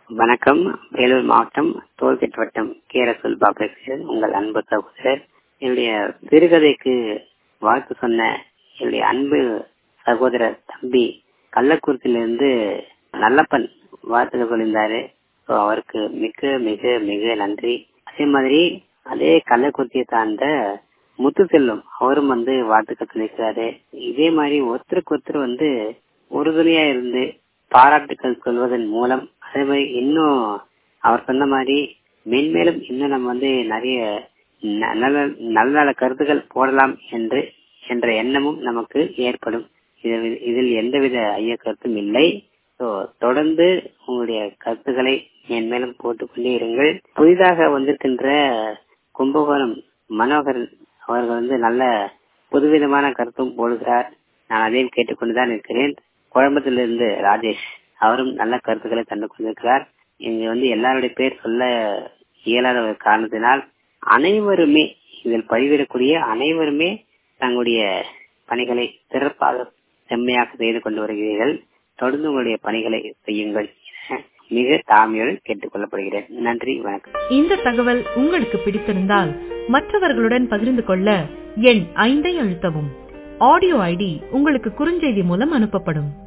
வணக்கம் வேலூர் மாவட்டம் டோல்கேட் வட்டம் கேரசூல் பாபேஸ்வரர் உங்கள் அன்பு சகோதரர் என்னுடைய சிறுகதைக்கு வாழ்த்து சொன்ன என்னுடைய அன்பு சகோதரர் தம்பி கள்ளக்குறிச்சியிலிருந்து நல்லப்பன் வாழ்த்துக்கள் சொல்லியிருந்தாரு ஸோ அவருக்கு மிக மிக மிக நன்றி அதே மாதிரி அதே கள்ளக்குறிச்சியை சார்ந்த முத்து செல்வம் அவரும் வந்து வாழ்த்துக்கள் சொல்லியிருக்காரு இதே மாதிரி ஒருத்தருக்கு ஒருத்தர் வந்து உறுதுணையா இருந்து பாராட்டுக்கள் சொல்வதன் மூலம் அதே மாதிரி இன்னும் அவர் சொன்ன மாதிரி மென்மேலும் இன்னும் நம்ம வந்து நிறைய ந- நல்ல நல்ல நல்ல கருத்துக்கள் போடலாம் என்று என்ற எண்ணமும் நமக்கு ஏற்படும் இதில் இதில் எந்தவித ஐய கருத்தும் இல்லை ஸோ தொடர்ந்து உங்களுடைய கருத்துக்களை மேன்மேலும் போட்டுக்கொண்டே இருங்கள் புதிதாக வந்திருக்கின்ற கும்பகோணம் மனோகர் அவர்கள் வந்து நல்ல புதுவிதமான கருத்தும் போடுகிறார் நான் அதையும் கேட்டுக்கொண்டுதான் இருக்கிறேன் குழம்பத்திலிருந்து ராஜேஷ் அவரும் நல்ல கருத்துக்களை தந்து கொண்டிருக்கிறார் இங்க வந்து எல்லாருடைய பேர் சொல்ல இயலாத ஒரு காரணத்தினால் அனைவருமே இதில் பதிவிடக்கூடிய அனைவருமே தங்களுடைய பணிகளை சிறப்பாக செம்மையாக செய்து கொண்டு வருகிறீர்கள் தொடர்ந்து உங்களுடைய பணிகளை செய்யுங்கள் என மிக தாழ்மையோடு கேட்டுக் கொள்ளப்படுகிறேன் நன்றி வணக்கம் இந்த தகவல் உங்களுக்கு பிடித்திருந்தால் மற்றவர்களுடன் பகிர்ந்து கொள்ள எண் ஐந்தை அழுத்தவும் ஆடியோ ஐடி உங்களுக்கு குறுஞ்செய்தி மூலம் அனுப்பப்படும்